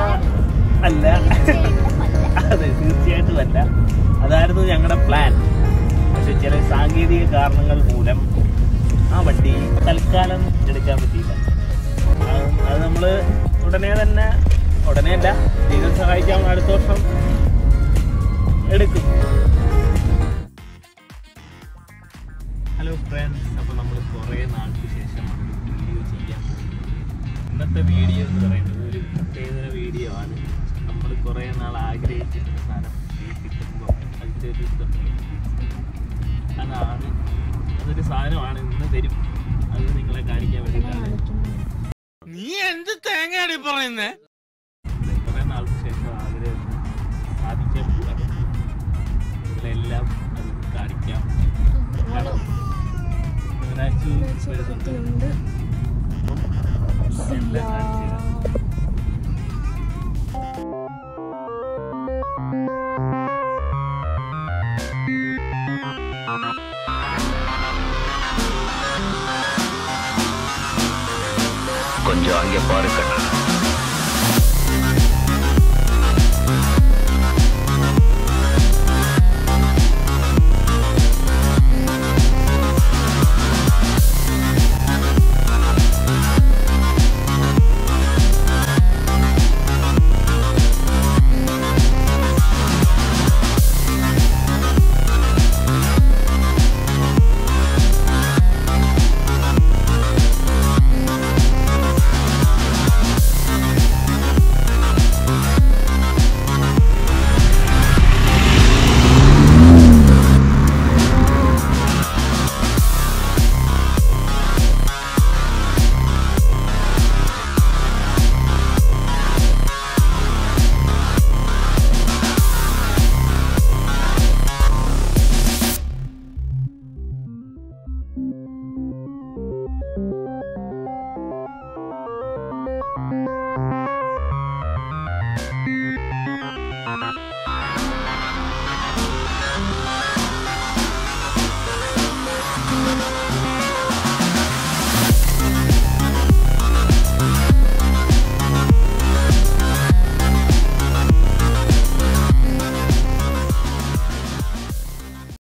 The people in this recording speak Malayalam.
അല്ല അതെ തീർച്ചയായിട്ടും അല്ല അതായിരുന്നു ഞങ്ങളുടെ പ്ലാൻ പക്ഷെ ചില സാങ്കേതിക കാരണങ്ങൾ മൂലം ആ വണ്ടി തൽക്കാലം എടുക്കാൻ പറ്റിയില്ല അത് അത് നമ്മള് ഉടനെ തന്നെ ഉടനെ അല്ല ദൈവം സഹായിക്കാൻ അടുത്ത വർഷം എടുക്കും ഹലോ ഫ്രണ്ട്സ് അപ്പോൾ നമ്മൾ കുറേ നാൾക്ക് ശേഷമാണ് ഒരു വീഡിയോ ചെയ്യാൻ പോകുന്നത് ഇന്നത്തെ വീഡിയോ എന്ന് പറയുന്നത് ഒരു പ്രത്യേകതര വീഡിയോ ആണ് നമ്മൾ കുറേ നാൾ ആഗ്രഹിച്ചിരുന്ന സാധനം ഈ കിട്ടുമ്പോൾ അതിൻ്റെ ഒരു ഇതുണ്ട് അതാണ് അതൊരു സാധനമാണ് ഇന്ന് തരും അത് നിങ്ങളെ കാണിക്കാൻ വേണ്ടിയിട്ടാണ് നീ എന്ത് തേങ്ങയാടി പറയുന്നേ കുറേ നാൾക്ക് ശേഷം ആഗ്രഹം സാധിക്കാൻ പോവാണ് നിങ്ങളെല്ലാം അത് കാണിക്കാം കാണാം ഇവനാച്ചു വരുന്നുണ്ട് എല്ലാം കാണിച്ചു തരാം கொஞ்சம் அங்கே பாரு கண்ணா